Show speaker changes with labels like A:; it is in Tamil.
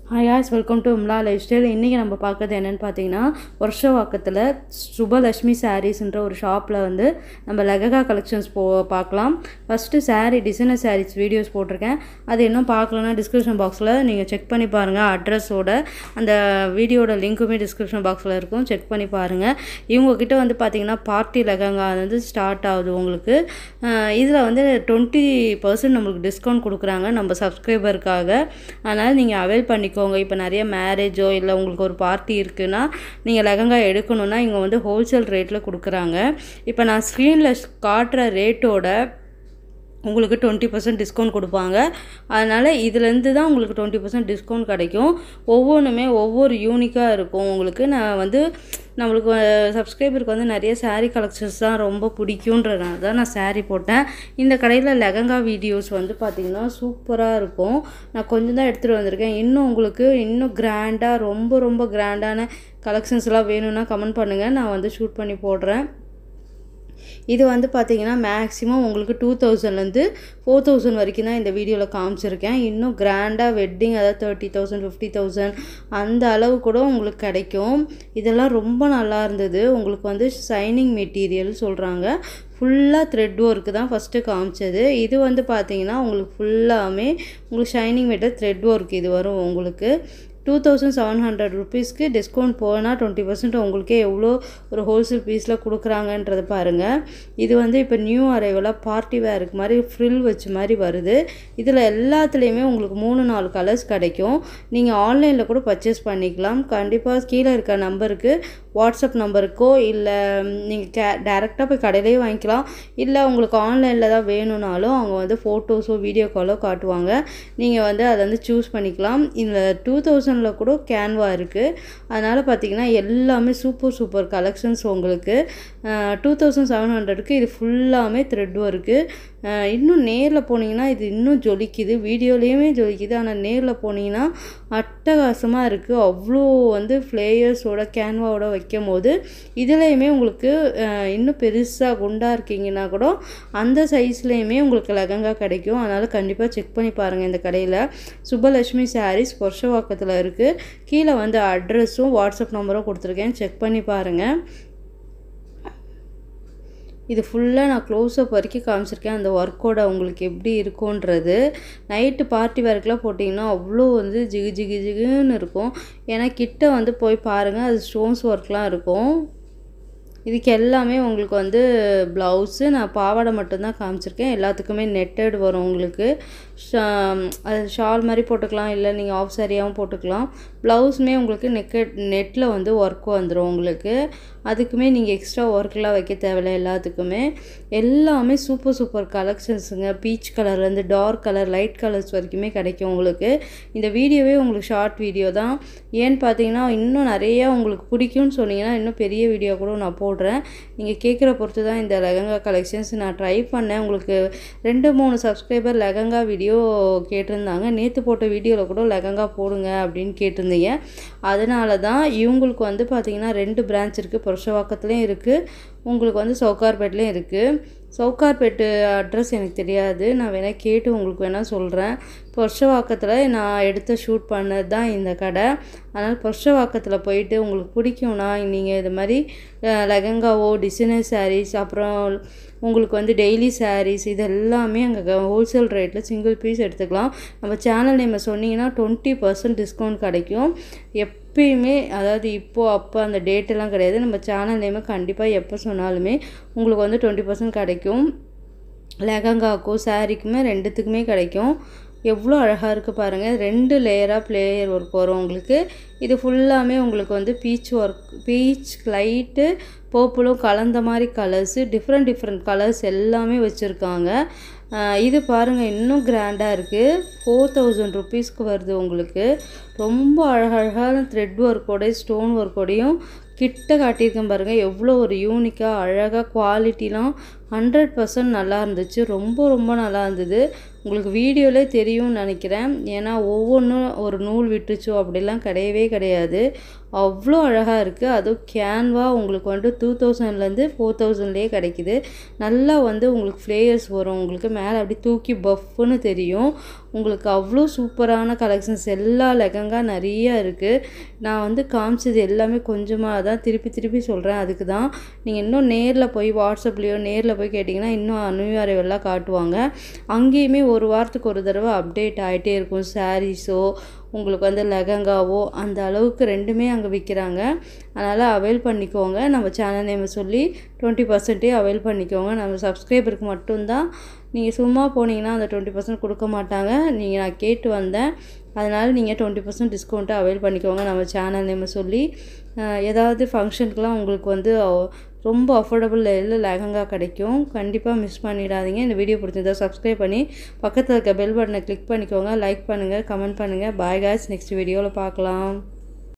A: ஹாய் யாஸ் வெல்கம் டு உம்லா லைஃப் ஸ்டைல் இன்றைக்கி நம்ம பார்க்கறது என்னென்னு பார்த்தீங்கன்னா வருஷவாக்கத்தில் சுபலக்ஷ்மி சாரீஸ்ன்ற ஒரு ஷாப்பில் வந்து நம்ம லெககா கலெக்ஷன்ஸ் போ பார்க்கலாம் first saree designer sarees videos போட்டிருக்கேன் அது இன்னும் பார்க்கலன்னா டிஸ்கிரிப்ஷன் பாக்ஸில் நீங்கள் செக் பண்ணி பாருங்கள் அட்ரஸோட அந்த வீடியோட லிங்க்குமே டிஸ்கிரிப்ஷன் பாக்ஸில் இருக்கும் செக் பண்ணி பாருங்கள் இவங்கக்கிட்ட வந்து பார்த்தீங்கன்னா பார்ட்டி லெகங்கா வந்து ஸ்டார்ட் ஆகுது உங்களுக்கு இதில் வந்து டுவெண்ட்டி பர்சன்ட் நம்மளுக்கு டிஸ்கவுண்ட் கொடுக்குறாங்க நம்ம சப்ஸ்கிரைபருக்காக அதனால் நீங்கள் அவைல் பண்ணிக்கோங்க இப்போ நிறைய மேரேஜோ இல்லை உங்களுக்கு ஒரு பார்ட்டி இருக்குன்னா நீங்கள் லெகங்கா எடுக்கணுன்னா இங்கே வந்து ஹோல்சேல் ரேட்டில் கொடுக்குறாங்க இப்போ நான் ஸ்க்ரீனில் காட்டுற ரேட்டோட உங்களுக்கு டுவெண்ட்டி பர்சன்ட் டிஸ்கவுண்ட் கொடுப்பாங்க அதனால் இதுலேருந்து தான் உங்களுக்கு டுவெண்ட்டி பர்சன்ட் டிஸ்கவுண்ட் கிடைக்கும் ஒவ்வொன்றுமே ஒவ்வொரு யூனிக்காக இருக்கும் உங்களுக்கு நான் வந்து நம்மளுக்கு சப்ஸ்கிரைபருக்கு வந்து நிறைய saree கலெக்ஷன்ஸ் தான் ரொம்ப பிடிக்குன்றதுனால தான் நான் saree போட்டேன் இந்த கடையில் லெகங்கா வீடியோஸ் வந்து பார்த்திங்கன்னா சூப்பராக இருக்கும் நான் கொஞ்சம் தான் எடுத்துகிட்டு வந்திருக்கேன் இன்னும் உங்களுக்கு இன்னும் கிராண்டாக ரொம்ப ரொம்ப கிராண்டான கலெக்ஷன்ஸ்லாம் வேணும்னா கமெண்ட் பண்ணுங்கள் நான் வந்து ஷூட் பண்ணி போடுறேன் இது வந்து பார்த்தீங்கன்னா மேக்ஸிமம் உங்களுக்கு டூ தௌசண்ட்லேருந்து ஃபோர் தௌசண்ட் வரைக்கும் தான் இந்த வீடியோவில் காமிச்சிருக்கேன் இன்னும் கிராண்டாக வெட்டிங் அதாவது தேர்ட்டி தௌசண்ட் ஃபிஃப்டி தௌசண்ட் அந்த அளவு கூட உங்களுக்கு கிடைக்கும் இதெல்லாம் ரொம்ப நல்லா இருந்தது உங்களுக்கு வந்து ஷைனிங் மெட்டீரியல் சொல்கிறாங்க ஃபுல்லாக த்ரெட் ஒர்க்கு தான் ஃபஸ்ட்டு காமிச்சது இது வந்து பார்த்தீங்கன்னா உங்களுக்கு ஃபுல்லாமே உங்களுக்கு ஷைனிங் மெட்டர் த்ரெட் ஒர்க் இது வரும் உங்களுக்கு டூ தௌசண்ட் செவன் ஹண்ட்ரட் ருபீஸ்க்கு டிஸ்கவுண்ட் போனால் டுவெண்ட்டி பர்சன்ட் உங்களுக்கே எவ்வளோ ஒரு ஹோல்சேல் பீஸில் கொடுக்குறாங்கன்றதை பாருங்கள் இது வந்து இப்போ நியூ அரைவலாக பார்ட்டி வேருக்கு மாதிரி ஃப்ரில் வச்ச மாதிரி வருது இதில் எல்லாத்துலேயுமே உங்களுக்கு மூணு நாலு கலர்ஸ் கிடைக்கும் நீங்கள் ஆன்லைனில் கூட பர்ச்சேஸ் பண்ணிக்கலாம் கண்டிப்பாக கீழே இருக்க நம்பருக்கு வாட்ஸ்அப் நம்பருக்கோ இல்லை நீங்கள் கே டேரெக்டாக போய் கடையிலேயே வாங்கிக்கலாம் இல்லை உங்களுக்கு ஆன்லைனில் தான் வேணும்னாலும் அவங்க வந்து ஃபோட்டோஸோ வீடியோ காலோ காட்டுவாங்க நீங்கள் வந்து அதை வந்து சூஸ் பண்ணிக்கலாம் இந்த டூ தௌசண்டில் கூட கேன்வா இருக்குது அதனால் பார்த்தீங்கன்னா எல்லாமே சூப்பர் சூப்பர் கலெக்ஷன்ஸ் உங்களுக்கு டூ தௌசண்ட் செவன் ஹண்ட்ரடுக்கு இது ஃபுல்லாமே த்ரெட் ஒர்க்கு இன்னும் நேரில் போனீங்கன்னா இது இன்னும் ஜொலிக்குது வீடியோலேயுமே ஜொலிக்குது ஆனால் நேரில் போனீங்கன்னா அட்டகாசமாக இருக்குது அவ்வளோ வந்து ஃப்ளேயர்ஸோட கேன்வாவோட வைக்கும் போது இதுலேயுமே உங்களுக்கு இன்னும் பெருசாக குண்டாக இருக்கீங்கன்னா கூட அந்த சைஸ்லேயுமே உங்களுக்கு லெகங்கா கிடைக்கும் அதனால் கண்டிப்பாக செக் பண்ணி பாருங்கள் இந்த கடையில் சுப்பலட்சுமி சாரீஸ் பொர்ஷவாக்கத்தில் இருக்குது கீழே வந்து அட்ரஸும் வாட்ஸ்அப் நம்பரும் கொடுத்துருக்கேன் செக் பண்ணி பாருங்கள் இது ஃபுல்லாக நான் க்ளோஸ்அப் வரைக்கும் காமிச்சிருக்கேன் அந்த ஒர்க்கோட உங்களுக்கு எப்படி இருக்கும்ன்றது நைட்டு பார்ட்டி வேர்க்கெலாம் போட்டிங்கன்னா அவ்வளோ வந்து ஜிகு ஜிகு ஜிகுன்னு இருக்கும் ஏன்னா கிட்ட வந்து போய் பாருங்கள் அது ஸ்டோன்ஸ் ஒர்க்லாம் இருக்கும் இதுக்கு எல்லாமே உங்களுக்கு வந்து ப்ளவுஸு நான் பாவாடை மட்டும்தான் காமிச்சிருக்கேன் எல்லாத்துக்குமே நெட்டட் வரும் உங்களுக்கு அது ஷால் மாதிரி போட்டுக்கலாம் இல்லை நீங்கள் ஆஃப் சாரியாகவும் போட்டுக்கலாம் ப்ளவுஸுமே உங்களுக்கு நெக்கட் நெட்டில் வந்து ஒர்க் வந்துடும் உங்களுக்கு அதுக்குமே நீங்கள் எக்ஸ்ட்ரா ஒர்க்லாம் வைக்க தேவையில்ல எல்லாத்துக்குமே எல்லாமே சூப்பர் சூப்பர் கலெக்ஷன்ஸுங்க பீச் கலர்லேருந்து டார்க் கலர் லைட் கலர்ஸ் வரைக்குமே கிடைக்கும் உங்களுக்கு இந்த வீடியோவே உங்களுக்கு ஷார்ட் வீடியோ தான் ஏன்னு பார்த்தீங்கன்னா இன்னும் நிறையா உங்களுக்கு பிடிக்கும்னு சொன்னீங்கன்னா இன்னும் பெரிய வீடியோ கூட நான் போடுறேன் நீங்கள் கேட்குற பொறுத்து தான் இந்த லெகங்கா கலெக்ஷன்ஸ் நான் ட்ரை பண்ணேன் உங்களுக்கு ரெண்டு மூணு சப்ஸ்கிரைபர் லெகங்கா வீடியோ கேட்டிருந்தாங்க நேற்று போட்ட வீடியோவில் கூட லெகங்கா போடுங்க அப்படின்னு கேட்டிருந்தீங்க அதனால தான் இவங்களுக்கு வந்து பார்த்திங்கன்னா ரெண்டு பிரான்ச் இருக்குது புருஷவாக்கத்துலேயும் இருக்குது உங்களுக்கு வந்து சவுகார்பேட்லேயும் இருக்குது சவுகார்பேட்டு அட்ரஸ் எனக்கு தெரியாது நான் வேணால் கேட்டு உங்களுக்கு வேணால் சொல்கிறேன் பொர்ஷவாக்கத்தில் நான் எடுத்து ஷூட் பண்ணது தான் இந்த கடை அதனால் பொர்ஷவாக்கத்தில் போயிட்டு உங்களுக்கு பிடிக்கும்னா நீங்கள் இது மாதிரி லெகங்காவோ டிசைனர் சாரீஸ் அப்புறம் உங்களுக்கு வந்து டெய்லி சாரீஸ் இது எல்லாமே அங்கே ஹோல்சேல் ரேட்டில் சிங்கிள் பீஸ் எடுத்துக்கலாம் நம்ம சேனல் நேமை சொன்னீங்கன்னா டுவெண்ட்டி பர்சன்ட் டிஸ்கவுண்ட் கிடைக்கும் எப்பயுமே அதாவது இப்போது அப்போ அந்த டேட்டெல்லாம் கிடையாது நம்ம சேனல் நேமை கண்டிப்பாக எப்போ சொன்னாலுமே உங்களுக்கு வந்து டுவெண்ட்டி பர்சன்ட் கிடைக்கும் லெகங்காக்கும் சாரீக்குமே ரெண்டுத்துக்குமே கிடைக்கும் எவ்வளோ அழகாக இருக்குது பாருங்கள் ரெண்டு லேயராக ப்ளேயர் ஒர்க் வரும் உங்களுக்கு இது ஃபுல்லாமே உங்களுக்கு வந்து பீச் ஒர்க் பீச் லைட்டு பர்பிளும் கலந்த மாதிரி கலர்ஸு டிஃப்ரெண்ட் டிஃப்ரெண்ட் கலர்ஸ் எல்லாமே வச்சுருக்காங்க இது பாருங்கள் இன்னும் கிராண்டாக இருக்குது ஃபோர் தௌசண்ட் ருபீஸ்க்கு வருது உங்களுக்கு ரொம்ப அழகழகான த்ரெட் ஒர்க்கோடையும் ஸ்டோன் ஒர்க்கோடையும் கிட்ட காட்டியிருக்கேன் பாருங்கள் எவ்வளோ ஒரு யூனிக்காக அழகாக குவாலிட்டிலாம் ஹண்ட்ரட் பர்சன்ட் நல்லா இருந்துச்சு ரொம்ப ரொம்ப நல்லா இருந்தது உங்களுக்கு வீடியோவிலே தெரியும்னு நினைக்கிறேன் ஏன்னா ஒவ்வொன்றும் ஒரு நூல் விட்டுச்சோ அப்படிலாம் கிடையவே கிடையாது அவ்வளோ அழகாக இருக்குது அதுவும் கேன்வா உங்களுக்கு வந்துட்டு டூ தௌசண்ட்லேருந்து ஃபோர் தௌசண்ட்லேயே கிடைக்குது நல்லா வந்து உங்களுக்கு ஃப்ளேயர்ஸ் வரும் உங்களுக்கு மேலே அப்படி தூக்கி பஃப்னு தெரியும் உங்களுக்கு அவ்வளோ சூப்பரான கலெக்ஷன்ஸ் எல்லா லெகங்கா நிறைய இருக்குது நான் வந்து காமிச்சது எல்லாமே கொஞ்சமாக தான் திருப்பி திருப்பி சொல்கிறேன் அதுக்கு தான் நீங்கள் இன்னும் நேரில் போய் வாட்ஸ்அப்லேயோ நேரில் போய் கேட்டிங்கன்னா இன்னும் நியூ எல்லாம் காட்டுவாங்க அங்கேயுமே ஒரு வாரத்துக்கு ஒரு தடவை அப்டேட் ஆகிட்டே இருக்கும் சாரீஸோ உங்களுக்கு வந்து லெகங்காவோ அந்த அளவுக்கு ரெண்டுமே அங்கே விற்கிறாங்க அதனால் அவைல் பண்ணிக்கோங்க நம்ம சேனல் நேமை சொல்லி டுவெண்ட்டி பர்சன்ட்டே அவைல் பண்ணிக்கோங்க நம்ம சப்ஸ்கிரைபருக்கு மட்டும்தான் நீங்கள் சும்மா போனீங்கன்னா அந்த டுவெண்ட்டி பர்சன்ட் கொடுக்க மாட்டாங்க நீங்கள் நான் கேட்டு வந்தேன் அதனால் நீங்கள் டுவெண்ட்டி பர்சன்ட் டிஸ்கவுண்ட்டை அவைல் பண்ணிக்கோங்க நம்ம சேனல் நேமை சொல்லி ஏதாவது ஃபங்க்ஷனுக்குலாம் உங்களுக்கு வந்து ரொம்ப அஃபோர்டபுள் லெவலில் லெஹங்கா கிடைக்கும் கண்டிப்பாக மிஸ் பண்ணிடாதீங்க இந்த வீடியோ பிடிச்சிருந்தா சப்ஸ்கிரைப் பண்ணி பக்கத்தில் இருக்க பெல் பட்டனை கிளிக் பண்ணிக்கோங்க லைக் பண்ணுங்கள் கமெண்ட் பண்ணுங்கள் பாய் காய்ஸ் நெக்ஸ்ட் வீடியோவில் பார்க்கலாம்